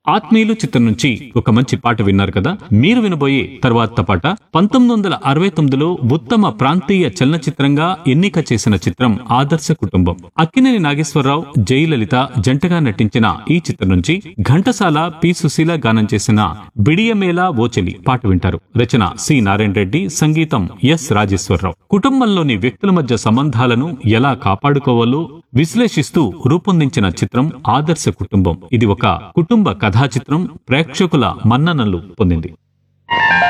ఆత్మీయులు చిత్రం నుంచి ఒక మంచి పాట విన్నారు కదా మీరు వినబోయే తర్వాత పాట పంతొమ్మిది వందల అరవై తొమ్మిదిలో ఉత్తమ ప్రాంతీయ చలనచిత్రంగా ఎన్నిక చేసిన చిత్రం ఆదర్శ కుటుంబం అక్కినేని నాగేశ్వరరావు జయలలిత జంటగా నటించిన ఈ చిత్రం నుంచి ఘంటసాల పి సుశీల గానం చేసిన బిడియమేలా ఓచెలి పాట వింటారు రచన సి నారాయణ రెడ్డి సంగీతం ఎస్ రాజేశ్వరరావు కుటుంబంలోని వ్యక్తుల మధ్య సంబంధాలను ఎలా కాపాడుకోవాలో విశ్లేషిస్తూ రూపొందించిన చిత్రం ఆదర్శ కుటుంబం ఇది ఒక కుటుంబ కథా చిత్రం ప్రేక్షకుల మన్ననలు పొందింది